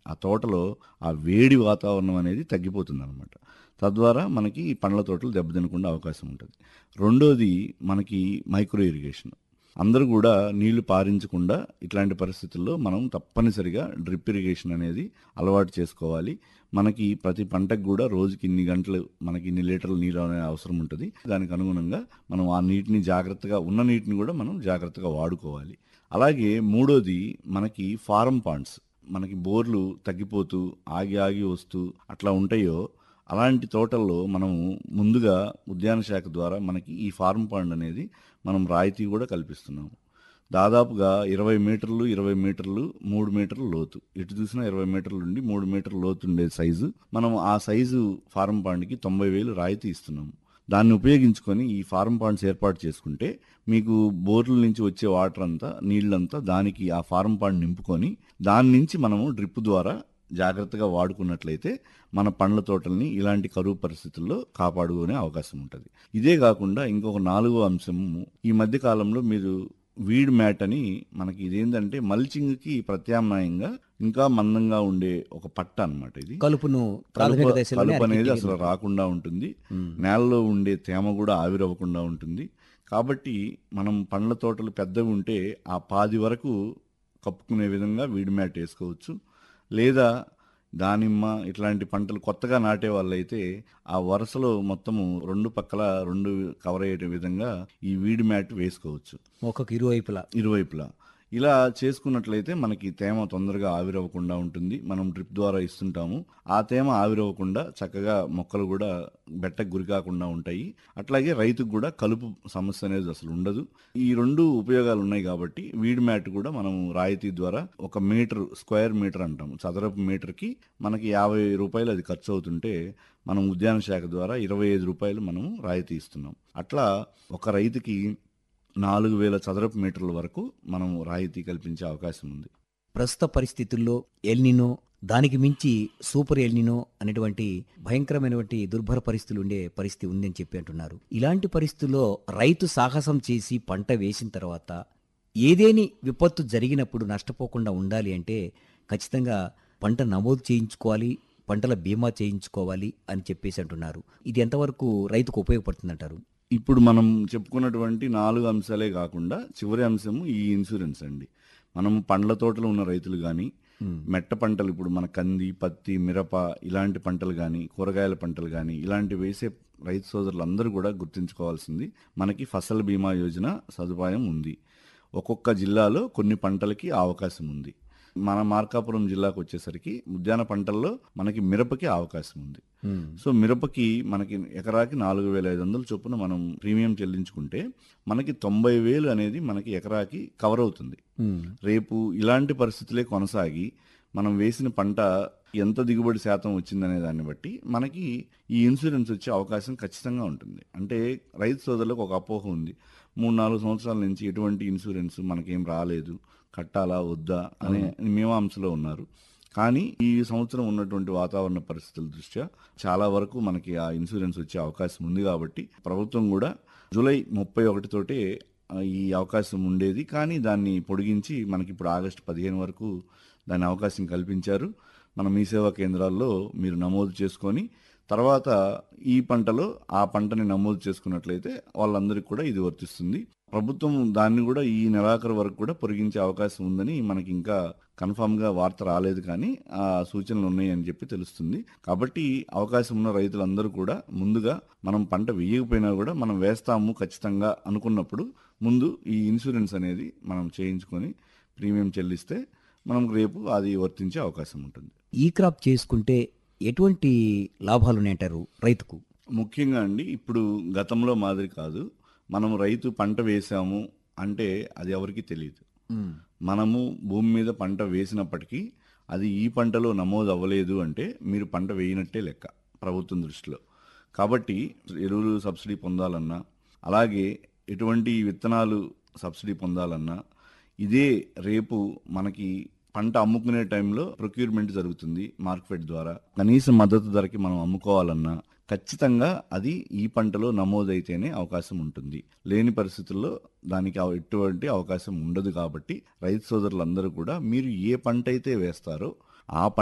ఆ తోటలో ఆ వేడి వాతావరణం అనేది తగ్గిపోతుందనమాట తద్వారా మనకి ఈ పండ్ల తోటలు దెబ్బతినకుండా అవకాశం ఉంటుంది రెండోది మనకి మైక్రో ఇరిగేషన్ అందరూ కూడా నీళ్లు పారించకుండా ఇట్లాంటి పరిస్థితుల్లో మనం తప్పనిసరిగా డ్రిప్ ఇరిగేషన్ అనేది అలవాటు చేసుకోవాలి మనకి ప్రతి పంటకు కూడా రోజుకి ఇన్ని గంటలు మనకి ఇన్ని లీటర్ల నీరు అనే అవసరం ఉంటుంది దానికి అనుగుణంగా మనం ఆ నీటిని జాగ్రత్తగా ఉన్న నీటిని కూడా మనం జాగ్రత్తగా వాడుకోవాలి అలాగే మూడోది మనకి ఫారం పాండ్స్ మనకి బోర్లు తగ్గిపోతూ ఆగి ఆగి వస్తూ అట్లా ఉంటాయో అలాంటి తోటల్లో మనము ముందుగా ఉద్యాన శాఖ ద్వారా మనకి ఈ ఫార్మ్ పాండ్ అనేది మనం రాయితీ కూడా కల్పిస్తున్నాము దాదాపుగా ఇరవై మీటర్లు ఇరవై మీటర్లు మూడు మీటర్ల లోతు ఎటు చూసినా ఇరవై మీటర్ల నుండి మూడు మీటర్ల లోతు ఉండే సైజు మనం ఆ సైజు ఫార్మ్ పాండ్కి తొంభై వేలు రాయితీ ఇస్తున్నాము దాన్ని ఉపయోగించుకొని ఈ ఫార్మ్ పాండ్స్ ఏర్పాటు చేసుకుంటే మీకు బోర్ల నుంచి వచ్చే వాటర్ అంతా నీళ్ళంతా దానికి ఆ ఫార్మ్ పాండ్ నింపుకొని దాని నుంచి మనము డ్రిప్ ద్వారా జాగ్రత్తగా వాడుకున్నట్లయితే మన పండ్ల తోటల్ని ఇలాంటి కరువు పరిస్థితుల్లో కాపాడుకునే అవకాశం ఉంటుంది ఇదే కాకుండా ఇంకొక నాలుగో అంశము ఈ మధ్య కాలంలో మీరు వీడ్ మ్యాట్ అని మనకి ఇదేంటంటే మల్చింగ్కి ప్రత్యామ్నాయంగా ఇంకా మందంగా ఉండే ఒక పట్ట అన్నమాట ఇది కలుపును ప్రాథమిక కలుపు దశలోనే కలుపు అనేది అరికట్టి- అసలు రాకుండా ఉంటుంది ఉమ్. నేలలో ఉండే తేమ కూడా ఆవిరవ్వకుండా ఉంటుంది కాబట్టి మనం పండ్ల తోటలు పెద్దవి ఉంటే ఆ పాది వరకు కప్పుకునే విధంగా వీడి మ్యాట్ వేసుకోవచ్చు లేదా దానిమ్మ ఇట్లాంటి పంటలు కొత్తగా నాటే వాళ్ళైతే ఆ వరుసలో మొత్తము రెండు పక్కల రెండు కవర్ అయ్యే విధంగా ఈ వీడి మ్యాట్ వేసుకోవచ్చు మొక్కకు ఇరువైపులా ఇరువైపులా ఇలా చేసుకున్నట్లయితే మనకి తేమ తొందరగా ఆవిరవ్వకుండా ఉంటుంది మనం డ్రిప్ ద్వారా ఇస్తుంటాము ఆ తేమ ఆవిరవ్వకుండా చక్కగా మొక్కలు కూడా బెట్టకు గురి కాకుండా ఉంటాయి అట్లాగే రైతుకు కూడా కలుపు సమస్య అనేది అసలు ఉండదు ఈ రెండు ఉపయోగాలు ఉన్నాయి కాబట్టి వీడ్ మ్యాట్ కూడా మనం రాయితీ ద్వారా ఒక మీటర్ స్క్వేర్ మీటర్ అంటాము చదరపు మీటర్కి మనకి యాభై రూపాయలు అది ఖర్చు అవుతుంటే మనం ఉద్యాన శాఖ ద్వారా ఇరవై ఐదు రూపాయలు మనం రాయితీ ఇస్తున్నాం అట్లా ఒక రైతుకి నాలుగు వేల చదరపు మీటర్ల వరకు మనం రాయితీ కల్పించే అవకాశం ఉంది ప్రస్తుత పరిస్థితుల్లో ఎల్నినో దానికి మించి సూపర్ ఎల్నినో అనేటువంటి భయంకరమైనటువంటి దుర్భర పరిస్థితులు ఉండే పరిస్థితి ఉందని చెప్పి అంటున్నారు ఇలాంటి పరిస్థితుల్లో రైతు సాహసం చేసి పంట వేసిన తర్వాత ఏదేని విపత్తు జరిగినప్పుడు నష్టపోకుండా ఉండాలి అంటే ఖచ్చితంగా పంట నమోదు చేయించుకోవాలి పంటల బీమా చేయించుకోవాలి అని చెప్పేసి అంటున్నారు ఇది ఎంతవరకు రైతుకు ఉపయోగపడుతుందంటారు ఇప్పుడు మనం చెప్పుకున్నటువంటి నాలుగు అంశాలే కాకుండా చివరి అంశము ఈ ఇన్సూరెన్స్ అండి మనం పండ్ల తోటలు ఉన్న రైతులు కానీ ఉమ్. మెట్ట పంటలు ఇప్పుడు మన కంది పత్తి మిరప ఇలాంటి పంటలు కానీ కూరగాయల పంటలు కానీ ఇలాంటి వేసే రైతు సోదరులందరూ కూడా గుర్తుంచుకోవాల్సింది మనకి ఫసల్ బీమా యోజన సదుపాయం ఉంది ఒక్కొక్క జిల్లాలో కొన్ని పంటలకి ఆ అవకాశం ఉంది మన మార్కాపురం జిల్లాకు వచ్చేసరికి ఉద్యాన పంటల్లో మనకి మిరపకి అవకాశం ఉంది ఉమ్. సో మిరపకి మనకి ఎకరాకి నాలుగు వేల ఐదు వందల చొప్పున మనం ప్రీమియం చెల్లించుకుంటే మనకి తొంభై వేలు అనేది మనకి ఎకరాకి కవర్ అవుతుంది ఉమ్. రేపు ఇలాంటి పరిస్థితులే కొనసాగి మనం వేసిన పంట ఎంత దిగుబడి శాతం వచ్చిందనే దాన్ని బట్టి మనకి ఈ ఇన్సూరెన్స్ వచ్చే అవకాశం ఖచ్చితంగా ఉంటుంది అంటే రైతు సోదరులకు ఒక అపోహ ఉంది మూడు నాలుగు సంవత్సరాల నుంచి ఎటువంటి ఇన్సూరెన్స్ మనకేం రాలేదు కట్టాలా వద్దా అనే మీమాంసలో ఉన్నారు కానీ ఈ సంవత్సరం ఉన్నటువంటి వాతావరణ పరిస్థితుల దృష్ట్యా చాలా వరకు మనకి ఆ ఇన్సూరెన్స్ వచ్చే అవకాశం ఉంది కాబట్టి ప్రభుత్వం కూడా జూలై ముప్పై ఒకటితోటే ఆ, ఈ అవకాశం ఉండేది కానీ దాన్ని పొడిగించి మనకి ఇప్పుడు ఆగస్టు పదిహేను వరకు దాని అవకాశం కల్పించారు మన మీ సేవా కేంద్రాల్లో మీరు నమోదు చేసుకొని తర్వాత ఈ పంటలో ఆ పంటని నమోదు చేసుకున్నట్లయితే వాళ్ళందరికీ కూడా ఇది వర్తిస్తుంది ప్రభుత్వం దాన్ని కూడా ఈ నెలాఖరు వరకు కూడా పొరిగించే అవకాశం ఉందని మనకి ఇంకా కన్ఫామ్ గా వార్త రాలేదు కానీ ఆ సూచనలు ఉన్నాయి అని చెప్పి తెలుస్తుంది కాబట్టి అవకాశం ఉన్న రైతులందరూ కూడా ముందుగా మనం పంట వేయకపోయినా కూడా మనం వేస్తాము ఖచ్చితంగా అనుకున్నప్పుడు ముందు ఈ ఇన్సూరెన్స్ అనేది మనం చేయించుకొని ప్రీమియం చెల్లిస్తే మనం రేపు అది వర్తించే అవకాశం ఉంటుంది ఈ క్రాప్ చేసుకుంటే ఎటువంటి లాభాలు ఉన్నాయంటారు రైతుకు ముఖ్యంగా అండి ఇప్పుడు గతంలో మాదిరి కాదు మనం రైతు పంట వేసాము అంటే అది ఎవరికి తెలియదు మనము భూమి మీద పంట వేసినప్పటికీ అది ఈ పంటలో నమోదు అవ్వలేదు అంటే మీరు పంట వేయనట్టే లెక్క ప్రభుత్వం దృష్టిలో కాబట్టి ఎరువులు సబ్సిడీ పొందాలన్నా అలాగే ఎటువంటి విత్తనాలు సబ్సిడీ పొందాలన్నా ఇదే రేపు మనకి పంట అమ్ముకునే టైంలో ప్రొక్యూర్మెంట్ జరుగుతుంది మార్కెట్ ద్వారా కనీస మద్దతు ధరకి మనం అమ్ముకోవాలన్నా ఖచ్చితంగా అది ఈ పంటలో నమోదైతేనే అవకాశం ఉంటుంది లేని పరిస్థితుల్లో దానికి అవ- ఎటువంటి అవకాశం ఉండదు కాబట్టి రైతు సోదరులందరూ కూడా మీరు ఏ పంట అయితే వేస్తారో ఆ పంట